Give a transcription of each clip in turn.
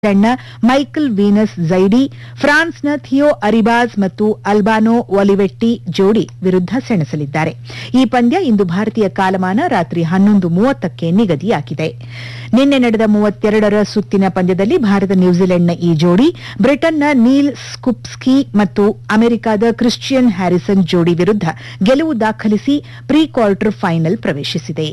ನ Michael Venus ಝೈಡಿ ಫ್ರಾನ್ಸ್ನ Theo ಅರಿಬಾಜ್ ಮತ್ತು ಅಲ್ಬಾನೋ ಒಲಿವೆಟ್ಟಿ ಜೋಡಿ ವಿರುದ್ಧ ಸೆಣಸಲಿದ್ದಾರೆ ಈ ಪಂದ್ಯ ಇಂದು ಭಾರತೀಯ ಕಾಲಮಾನ ರಾತ್ರಿ ಹನ್ನೊಂದು ಮೂವತ್ತಕ್ಕೆ ನಿಗದಿಯಾಗಿದೆ ನಿನ್ನೆ ನಡೆದ ಮೂವತ್ತೆರಡರ ಸುತ್ತಿನ ಪಂದ್ಯದಲ್ಲಿ ಭಾರತ ನ್ಯೂಜಿಲೆಂಡ್ನ ಈ ಜೋಡಿ ಬ್ರಿಟನ್ನ ನೀಲ್ ಸ್ಕುಪ್ಸ್ಕಿ ಮತ್ತು ಅಮೆರಿಕದ ಕ್ರಿಶ್ಚಿಯನ್ ಹ್ಯಾರಿಸನ್ ಜೋಡಿ ವಿರುದ್ಧ ಗೆಲುವು ದಾಖಲಿಸಿ ಪ್ರೀ ಕ್ವಾರ್ಟರ್ ಫೈನಲ್ ಪ್ರವೇಶಿಸಿದೆ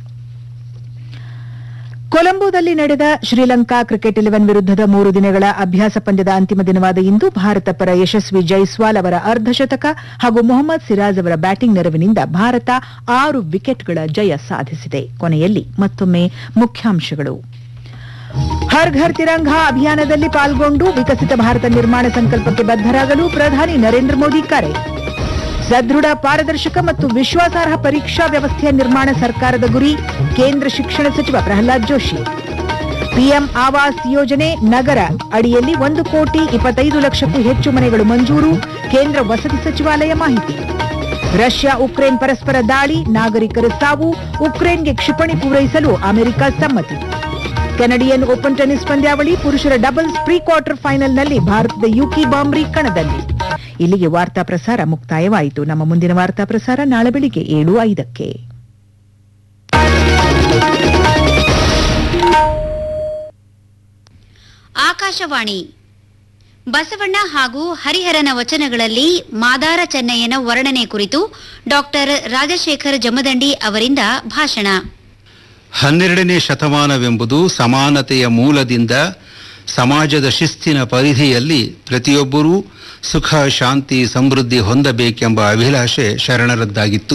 ಕೊಲಂಬೋದಲ್ಲಿ ನಡೆದ ಶ್ರೀಲಂಕಾ ಕ್ರಿಕೆಟ್ ಇಲೆವೆನ್ ವಿರುದ್ದದ ಮೂರು ದಿನಗಳ ಅಭ್ಯಾಸ ಪಂದ್ಯದ ಅಂತಿಮ ದಿನವಾದ ಇಂದು ಭಾರತ ಪರ ಯಶಸ್ವಿ ಜೈಸ್ವಾಲ್ ಅವರ ಅರ್ಧಶತಕ ಹಾಗೂ ಮೊಹಮ್ಮದ್ ಸಿರಾಜ್ ಅವರ ಬ್ಯಾಟಿಂಗ್ ನೆರವಿನಿಂದ ಭಾರತ ಆರು ವಿಕೆಟ್ಗಳ ಜಯ ಸಾಧಿಸಿದೆ ಕೊನೆಯಲ್ಲಿ ಮತ್ತೊಮ್ಮೆ ಮುಖ್ಯಾಂಶಗಳು ಹರ್ ಘರ್ ತಿರಂಗಾ ಅಭಿಯಾನದಲ್ಲಿ ಪಾಲ್ಗೊಂಡು ವಿಕಸಿತ ಭಾರತ ನಿರ್ಮಾಣ ಸಂಕಲ್ಪಕ್ಕೆ ಬದ್ದರಾಗಲು ಪ್ರಧಾನಿ ನರೇಂದ್ರ ಮೋದಿ ಕರೆ ಸದೃಢ ಪಾರದರ್ಶಕ ಮತ್ತು ವಿಶ್ವಾಸಾರ್ಹ ಪರೀಕ್ಷಾ ವ್ಯವಸ್ಥೆಯ ನಿರ್ಮಾಣ ಸರ್ಕಾರದ ಗುರಿ ಕೇಂದ್ರ ಶಿಕ್ಷಣ ಸಚಿವ ಪ್ರಹ್ಲಾದ್ ಜೋಶಿ ಪಿಎಂ ಆವಾಸ್ ಯೋಜನೆ ನಗರ ಅಡಿಯಲ್ಲಿ ಒಂದು ಕೋಟಿ ಇಪ್ಪತ್ತೈದು ಲಕ್ಷಕ್ಕೂ ಹೆಚ್ಚು ಮನೆಗಳು ಮಂಜೂರು ಕೇಂದ್ರ ವಸತಿ ಸಚಿವಾಲಯ ಮಾಹಿತಿ ರಷ್ಯಾ ಉಕ್ರೇನ್ ಪರಸ್ಪರ ದಾಳಿ ನಾಗರಿಕರ ಸಾವು ಉಕ್ರೇನ್ಗೆ ಕ್ಷಿಪಣಿ ಪೂರೈಸಲು ಅಮೆರಿಕ ಸಮ್ಮತಿ ಕೆನಡಿಯನ್ ಓಪನ್ ಟೆನಿಸ್ ಪಂದ್ಯಾವಳಿ ಪುರುಷರ ಡಬಲ್ಸ್ ಪ್ರೀ ಕ್ವಾರ್ಟರ್ ಫೈನಲ್ನಲ್ಲಿ ಭಾರತದ ಯುಕಿ ಬಾಂಬ್ರಿ ಕಣದಲ್ಲಿ ಇಲ್ಲಿಗೆ ವಾರ್ತಾ ಪ್ರಸಾರ ಮುಕ್ತಾಯವಾಯಿತು ನಮ್ಮ ಮುಂದಿನ ವಾರ್ತಾ ಪ್ರಸಾರ ನಾಳೆ ಬೆಳಿಗ್ಗೆ ಏಳು ಐದಕ್ಕೆ ಆಕಾಶವಾಣಿ ಬಸವಣ್ಣ ಹಾಗೂ ಹರಿಹರನ ವಚನಗಳಲ್ಲಿ ಮಾದಾರ ಚೆನ್ನಯ್ಯನ ವರ್ಣನೆ ಕುರಿತು ಡಾಕ್ಟರ್ ರಾಜಶೇಖರ್ ಜಮದಂಡಿ ಅವರಿಂದ ಭಾಷಣ ಹನ್ನೆರಡನೇ ಶತಮಾನವೆಂಬುದು ಸಮಾನತೆಯ ಮೂಲದಿಂದ ಸಮಾಜದ ಶಿಸ್ತಿನ ಪರಿಧಿಯಲ್ಲಿ ಪ್ರತಿಯೊಬ್ಬರೂ ಸುಖ ಶಾಂತಿ ಸಮೃದ್ಧಿ ಹೊಂದಬೇಕೆಂಬ ಅಭಿಲಾಷೆ ಶರಣರದ್ದಾಗಿತ್ತು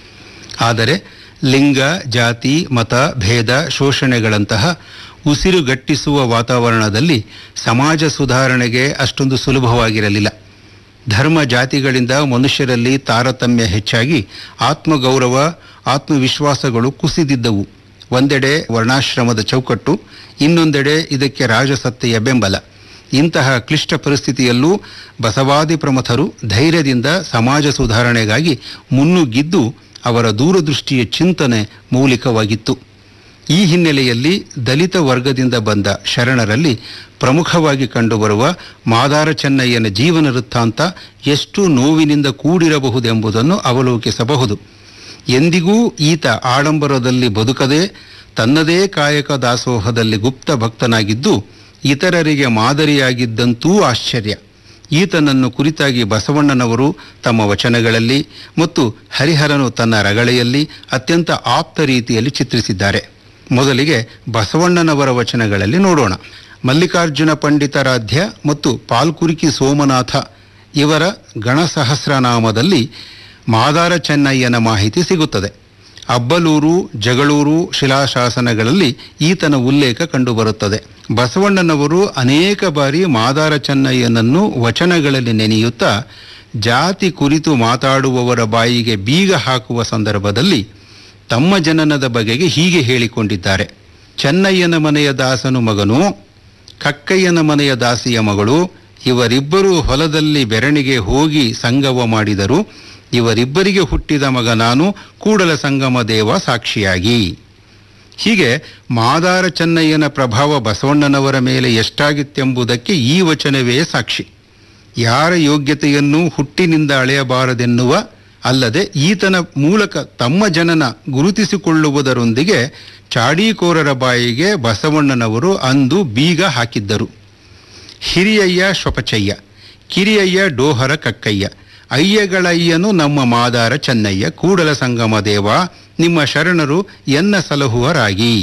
ಆದರೆ ಲಿಂಗ ಜಾತಿ ಮತ ಭೇದ ಶೋಷಣೆಗಳಂತಹ ಉಸಿರುಗಟ್ಟಿಸುವ ವಾತಾವರಣದಲ್ಲಿ ಸಮಾಜ ಸುಧಾರಣೆಗೆ ಅಷ್ಟೊಂದು ಸುಲಭವಾಗಿರಲಿಲ್ಲ ಧರ್ಮ ಜಾತಿಗಳಿಂದ ಮನುಷ್ಯರಲ್ಲಿ ತಾರತಮ್ಯ ಹೆಚ್ಚಾಗಿ ಆತ್ಮಗೌರವ ಆತ್ಮವಿಶ್ವಾಸಗಳು ಕುಸಿದಿದ್ದವು ಒಂದೆಡೆ ವರ್ಣಾಶ್ರಮದ ಚೌಕಟ್ಟು ಇನ್ನೊಂದೆಡೆ ಇದಕ್ಕೆ ರಾಜಸತ್ತೆಯ ಬೆಂಬಲ ಇಂತಹ ಕ್ಲಿಷ್ಟ ಪರಿಸ್ಥಿತಿಯಲ್ಲೂ ಬಸವಾದಿ ಪ್ರಮಥರು ಧೈರ್ಯದಿಂದ ಸಮಾಜ ಸುಧಾರಣೆಗಾಗಿ ಮುನ್ನುಗ್ಗಿದ್ದು ಅವರ ದೂರದೃಷ್ಟಿಯ ಚಿಂತನೆ ಮೌಲಿಕವಾಗಿತ್ತು ಈ ಹಿನ್ನೆಲೆಯಲ್ಲಿ ದಲಿತ ವರ್ಗದಿಂದ ಬಂದ ಶರಣರಲ್ಲಿ ಪ್ರಮುಖವಾಗಿ ಕಂಡುಬರುವ ಮಾದಾರ ಚೆನ್ನಯ್ಯನ ಜೀವನ ವೃತ್ತಾಂತ ಎಷ್ಟು ನೋವಿನಿಂದ ಕೂಡಿರಬಹುದೆಂಬುದನ್ನು ಅವಲೋಕಿಸಬಹುದು ಎಂದಿಗೂ ಈತ ಆಡಂಬರದಲ್ಲಿ ಬದುಕದೆ ತನ್ನದೇ ಕಾಯಕ ದಾಸೋಹದಲ್ಲಿ ಗುಪ್ತ ಭಕ್ತನಾಗಿದ್ದು ಇತರರಿಗೆ ಮಾದರಿಯಾಗಿದ್ದಂತೂ ಆಶ್ಚರ್ಯ ಈತನನ್ನು ಕುರಿತಾಗಿ ಬಸವಣ್ಣನವರು ತಮ್ಮ ವಚನಗಳಲ್ಲಿ ಮತ್ತು ಹರಿಹರನು ತನ್ನ ರಗಳೆಯಲ್ಲಿ ಅತ್ಯಂತ ಆಪ್ತ ರೀತಿಯಲ್ಲಿ ಚಿತ್ರಿಸಿದ್ದಾರೆ ಮೊದಲಿಗೆ ಬಸವಣ್ಣನವರ ವಚನಗಳಲ್ಲಿ ನೋಡೋಣ ಮಲ್ಲಿಕಾರ್ಜುನ ಪಂಡಿತಾರಾಧ್ಯ ಮತ್ತು ಪಾಲ್ಕುರಿಕಿ ಸೋಮನಾಥ ಇವರ ಗಣಸಹಸ್ರನಾಮದಲ್ಲಿ ಮಾದಾರ ಚೆನ್ನಯ್ಯನ ಮಾಹಿತಿ ಸಿಗುತ್ತದೆ ಅಬ್ಬಲೂರು ಜಗಳೂರು ಶಿಲಾಶಾಸನಗಳಲ್ಲಿ ಈತನ ಉಲ್ಲೇಖ ಕಂಡುಬರುತ್ತದೆ ಬಸವಣ್ಣನವರು ಅನೇಕ ಬಾರಿ ಮಾದಾರ ಚೆನ್ನಯ್ಯನನ್ನು ವಚನಗಳಲ್ಲಿ ನೆನೆಯುತ್ತಾ ಜಾತಿ ಕುರಿತು ಮಾತಾಡುವವರ ಬಾಯಿಗೆ ಬೀಗ ಹಾಕುವ ಸಂದರ್ಭದಲ್ಲಿ ತಮ್ಮ ಜನನದ ಬಗೆಗೆ ಹೀಗೆ ಹೇಳಿಕೊಂಡಿದ್ದಾರೆ ಚೆನ್ನಯ್ಯನ ಮನೆಯ ದಾಸನು ಮಗನು ಕಕ್ಕಯ್ಯನ ಮನೆಯ ದಾಸಿಯ ಮಗಳು ಇವರಿಬ್ಬರೂ ಹೊಲದಲ್ಲಿ ಬೆರಣಿಗೆ ಹೋಗಿ ಸಂಗವ ಮಾಡಿದರು ಇವರಿಬ್ಬರಿಗೆ ಹುಟ್ಟಿದ ಮಗ ನಾನು ಕೂಡಲ ಸಂಗಮ ದೇವ ಸಾಕ್ಷಿಯಾಗಿ ಹೀಗೆ ಮಾದಾರ ಚೆನ್ನಯ್ಯನ ಪ್ರಭಾವ ಬಸವಣ್ಣನವರ ಮೇಲೆ ಎಷ್ಟಾಗಿತ್ತೆಂಬುದಕ್ಕೆ ಈ ವಚನವೇ ಸಾಕ್ಷಿ ಯಾರ ಯೋಗ್ಯತೆಯನ್ನು ಹುಟ್ಟಿನಿಂದ ಅಳೆಯಬಾರದೆನ್ನುವ ಅಲ್ಲದೆ ಈತನ ಮೂಲಕ ತಮ್ಮ ಜನನ ಗುರುತಿಸಿಕೊಳ್ಳುವುದರೊಂದಿಗೆ ಚಾಡೀಕೋರರ ಬಾಯಿಗೆ ಬಸವಣ್ಣನವರು ಅಂದು ಬೀಗ ಹಾಕಿದ್ದರು ಹಿರಿಯಯ್ಯ ಶೊಪಚಯ್ಯ ಕಿರಿಯಯ್ಯ ಡೋಹರ ಕಕ್ಕಯ್ಯ ಅಯ್ಯಗಳಯ್ಯನು ನಮ್ಮ ಮಾದಾರ ಚೆನ್ನಯ್ಯ ಕೂಡಲ ಸಂಗಮ ದೇವ ನಿಮ್ಮ ಶರಣರು ಎನ್ನ ಸಲಹುವರಾಗಿ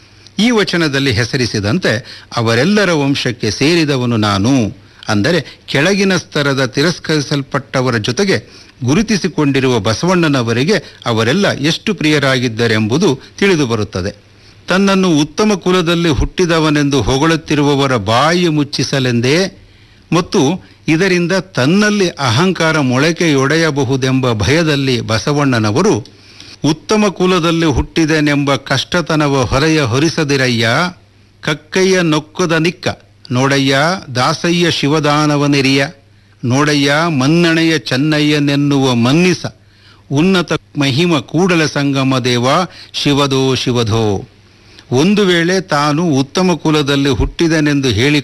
ಈ ವಚನದಲ್ಲಿ ಹೆಸರಿಸಿದಂತೆ ಅವರೆಲ್ಲರ ವಂಶಕ್ಕೆ ಸೇರಿದವನು ನಾನು ಅಂದರೆ ಕೆಳಗಿನ ಸ್ತರದ ತಿರಸ್ಕರಿಸಲ್ಪಟ್ಟವರ ಜೊತೆಗೆ ಗುರುತಿಸಿಕೊಂಡಿರುವ ಬಸವಣ್ಣನವರಿಗೆ ಅವರೆಲ್ಲ ಎಷ್ಟು ಪ್ರಿಯರಾಗಿದ್ದರೆಂಬುದು ತಿಳಿದುಬರುತ್ತದೆ ತನ್ನನ್ನು ಉತ್ತಮ ಕುಲದಲ್ಲಿ ಹುಟ್ಟಿದವನೆಂದು ಹೊಗಳುತ್ತಿರುವವರ ಬಾಯಿ ಮುಚ್ಚಿಸಲೆಂದೇ ಮತ್ತು ಇದರಿಂದ ತನ್ನಲ್ಲಿ ಅಹಂಕಾರ ಮೊಳಕೆಯೊಡೆಯಬಹುದೆಂಬ ಭಯದಲ್ಲಿ ಬಸವಣ್ಣನವರು ಉತ್ತಮ ಕುಲದಲ್ಲಿ ಹುಟ್ಟಿದೆನೆಂಬ ಕಷ್ಟತನವ ಹೊರೆಯ ಹೊರಿಸದಿರಯ್ಯ ಕಕ್ಕಯ್ಯ ನೊಕ್ಕದ ನಿಕ್ಕ ನೋಡಯ್ಯ ದಾಸಯ್ಯ ಶಿವದಾನವನೆರಿಯ ನೋಡಯ್ಯ ಮನ್ನಣೆಯ ಚೆನ್ನಯ್ಯನೆನ್ನುವ ಮನ್ನಿಸ ಉನ್ನತ ಮಹಿಮ ಕೂಡಲ ಸಂಗಮ ದೇವ ಶಿವದೋ ಶಿವಧೋ ಒಂದು ವೇಳೆ ತಾನು ಉತ್ತಮ ಕುಲದಲ್ಲಿ ಹುಟ್ಟಿದನೆಂದು ಹೇಳಿ